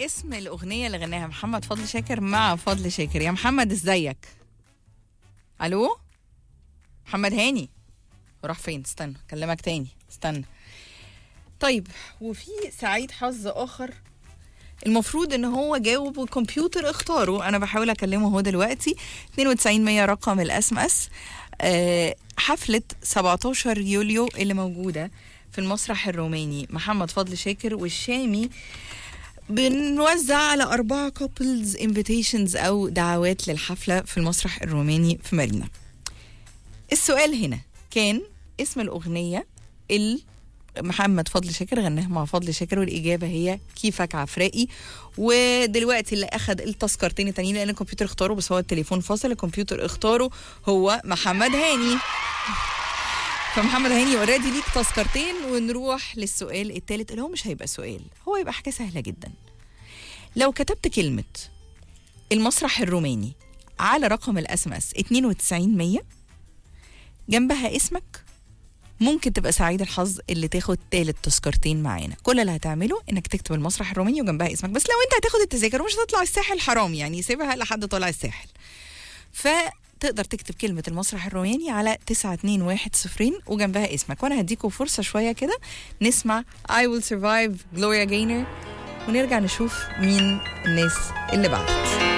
اسم الأغنية اللي غناها محمد فضل شاكر مع فضل شاكر يا محمد ازيك ألو محمد هاني راح فين استنى اكلمك تاني استنى طيب وفي سعيد حظ آخر المفروض ان هو جاوب والكمبيوتر اختاره انا بحاول اكلمه هو دلوقتي 92 100 رقم الاس ام اس حفله 17 يوليو اللي موجوده في المسرح الروماني محمد فضل شاكر والشامي بنوزع على أربعة كوبلز انفيتيشنز أو دعوات للحفلة في المسرح الروماني في مارينا السؤال هنا كان اسم الأغنية اللي محمد فضل شاكر غناها مع فضل شاكر والإجابة هي كيفك عفرائي ودلوقتي اللي أخد التذكرتين التانيين لأن الكمبيوتر اختاره بس هو التليفون فاصل الكمبيوتر اختاره هو محمد هاني فمحمد هاني اوريدي ليك تذكرتين ونروح للسؤال الثالث اللي هو مش هيبقى سؤال هو هيبقى حاجه سهله جدا لو كتبت كلمه المسرح الروماني على رقم الاس ام اس 92100 جنبها اسمك ممكن تبقى سعيد الحظ اللي تاخد تالت تذكرتين معانا كل اللي هتعمله انك تكتب المسرح الروماني وجنبها اسمك بس لو انت هتاخد التذاكر ومش هتطلع الساحل حرام يعني سيبها لحد طالع الساحل فتقدر تكتب كلمة المسرح الروماني على 921 وجنبها اسمك وانا هديكوا فرصة شوية كده نسمع I will survive Gloria Gaynor ونرجع نشوف مين الناس اللي بعدت